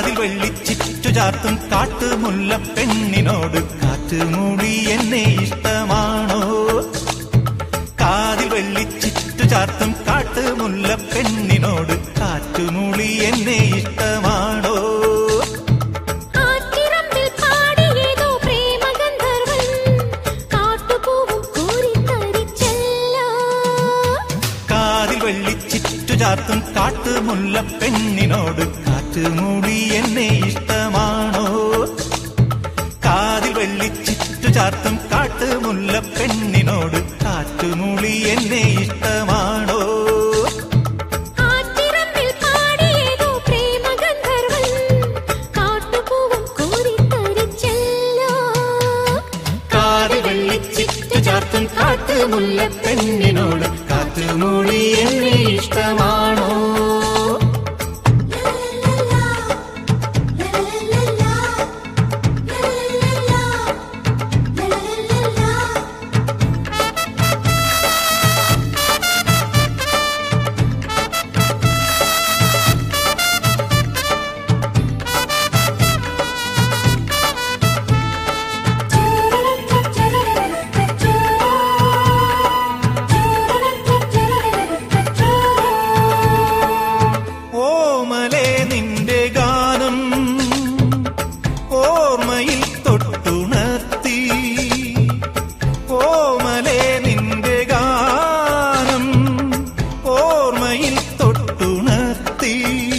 കാതിൽ വെള്ളിച്ചിറ്റു ചാർത്തും കാട്ടുമുല്ല പെണ്ണിനോട് കാറ്റുമൂടി എന്നെ ഇഷ്ടമാണോ കാതിൽ വെള്ളിച്ചിറ്റു ചാർത്തും കാട്ടുമുല്ല പെണ്ണിനോട് കാറ്റുമൂളി എന്നെ ഇഷ്ടമാണോ ആറ്റിറമ്പിൽ പാടിയേതോ പ്രേമഗന്ധർവൻ കാട്ടുപൂവും കോരിത്തരിച്ചല്ലോ കാതിൽ വെള്ളിച്ചിറ്റു ചാർത്തും കാട്ടുമുല്ല പെണ്ണിനോട് കാറ്റുമൂടി എന്നെ ഇഷ്ടമാണോ കാതിൽ വെള്ളിച്ചിറ്റു ചാർത്തും കാട്ടുമുല്ല പെണ്ണിനോട് കാറ്റുമൂളി എന്നെ ഇഷ്ടമാണോ ആറ്റിറമ്പിൽ പാടിയേതോ പ്രേമഗന്ധർവൻ കാട്ടുപൂവും കോരിത്തരിച്ചല്ലോ കാതിൽ വെള്ളിച്ചിറ്റു ചാർത്തും കാട്ടുമുല്ല പെണ്ണിനോട് കാറ്റുമൂടി എന്നെ ഇഷ്ടമാണോ ഓമലേ നിന്റെ ഗാനം ഓർമ്മയിൽ തൊട്ടുണർത്തി ഓമലേ നിന്റെ ഗാനം ഓർമ്മയിൽ തൊട്ടുണർത്തി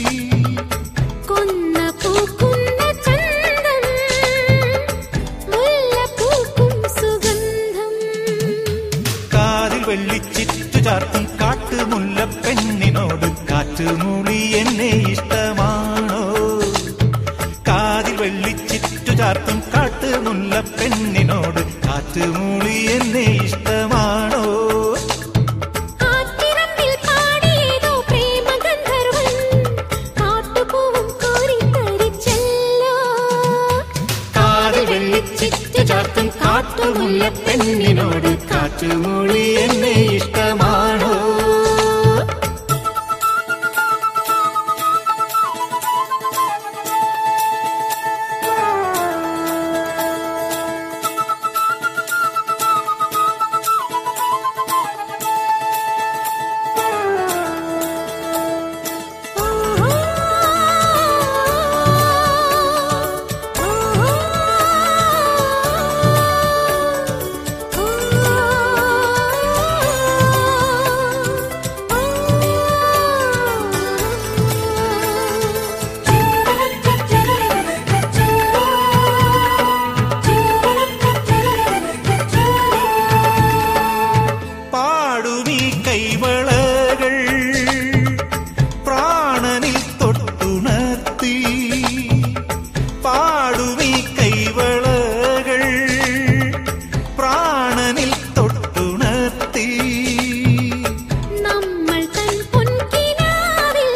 കൊന്ന പൂക്കുന്ന ചന്തം മുല്ലപ്പൂക്കും സുഗന്ധം കാതിൽ വെള്ളിച്ചിറ്റു ചാർത്തും കാട്ടുമുല്ല പെണ്ണിനോട് കാറ്റുമൂളി എന്നെ ഇഷ്ടമാണോ കാതിൽ വെള്ളിച്ചിറ്റു ചാർത്തും കാട്ടുമുല്ല പെണ്ണിനോട് കാറ്റുമൂളി എന്നെ ഇഷ്ടമാണോ ആറ്റിറമ്പിൽ പാടിയേതോ പ്രേമഗന്ധർവൻ കാട്ടുപൂവും കോരിത്തരിച്ചല്ലോ കാതിൽ വെള്ളിച്ചിറ്റു ചാർത്തും കാട്ടുമുല്ല പെണ്ണിനോട് കാറ്റുമൂളി എന്നെ ഇഷ്ടമാണോ പാടുമീ കൈവളകൾ പ്രാണനിൽ തൊട്ടുണർത്തി പാടുമീ കൈവളകൾ പ്രാണനിൽ തൊട്ടുണർത്തി നമ്മൾ തൻ പൊൻകിനാവിൽ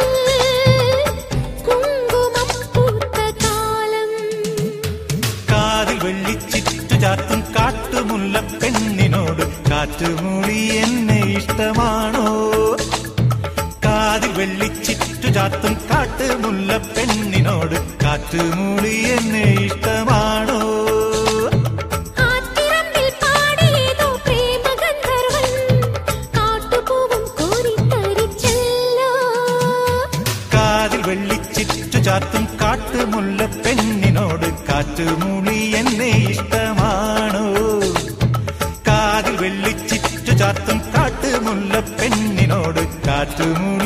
കുങ്കുമം പൂത്ത കാലം കാതിൽ വെള്ളിച്ചിറ്റു ചാർത്തും കാട്ടുമുല്ല പെണ്ണിനോട് കാറ്റുമൂടി എന്നെ ഇഷ്ടമാണോ കാതിൽ വെള്ളിച്ചിറ്റു ചാർത്തും കാട്ടുമുല്ല പെണ്ണിനോട് കാറ്റുമൂടി എന്നെ ഇഷ്ടമാണോ ആറ്റിറമ്പിൽ പാടിയേതോ പ്രേമഗന്ധർവൻ കാട്ടുപൂവും കോരിത്തരിച്ചല്ലോ കാതിൽ വെള്ളിച്ചിറ്റു ചാർത്തും കാട്ടുമുല്ല പെണ്ണിനോട് കാറ്റുമൂളി എന്നെ ഇഷ്ടമാണോ കാതിൽ വെള്ളിച്ചിറ്റു ചാർത്തും കാട്ടുമുല്ല പെണ്ണിനോട് കാറ്റുമൂളി